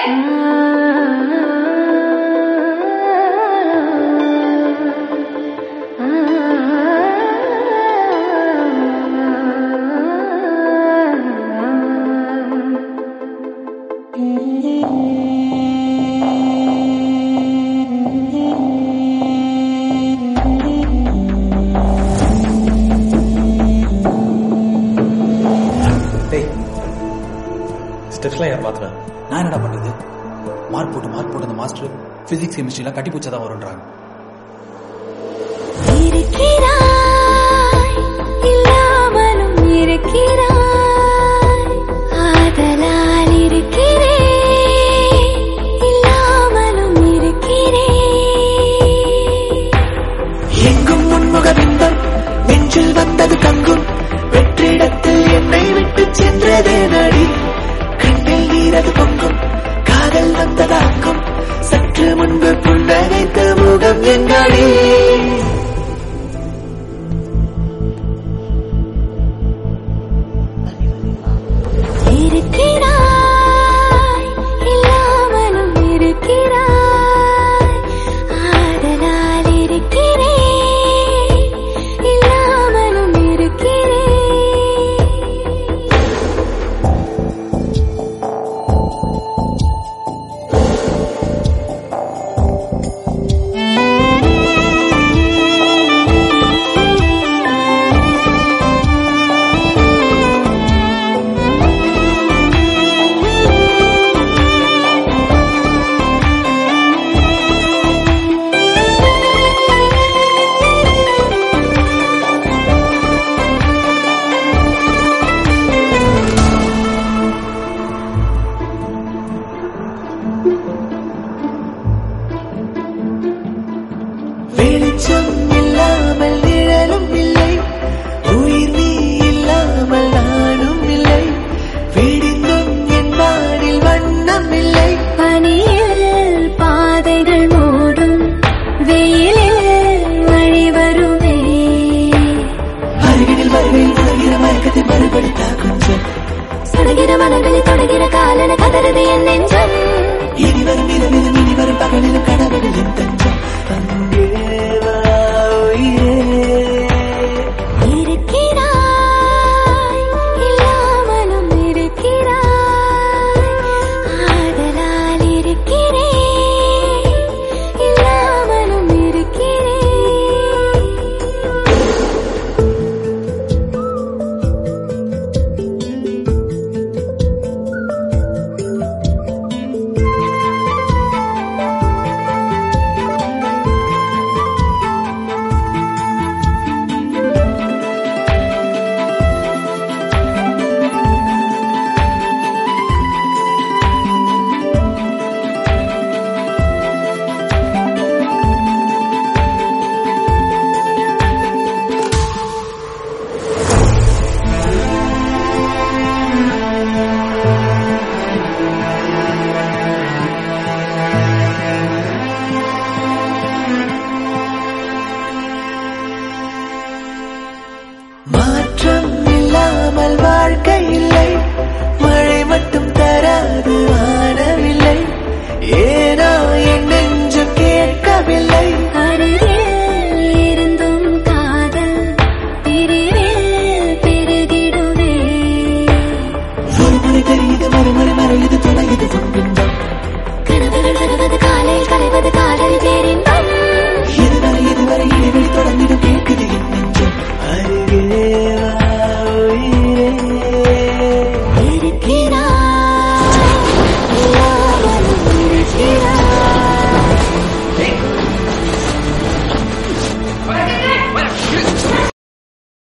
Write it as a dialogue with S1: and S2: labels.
S1: டேய் ஸ்டெப்ஸ்லாம் யார் மாத்தினா
S2: நான் என்னடா பண்றது மார்க் போட்டு மார்க் போட்டு அந்த மாஸ்டர் பிசிக்ஸ் கெமிஸ்ட்ரிலாம் கட்டி பூச்சா தான் வரும்ன்றாங்க
S3: இருக்கிறாய் இல்லாமலும் இருக்கிறாய் ஆதலால் இருக்கிறேன் இல்லாமலும் இருக்கிறேன்
S4: எங்கும் முன்முக பிம்பம் நெஞ்சில் வந்தது தங்கும் வெற்றிடத்தில் என்னை விட்டு சென்றதே நடி கண்ணில் நீரது பொங்கும் காதல் வந்ததாக்கும் சற்று முன்பு புன்னகைத்த முகம் எங்கடி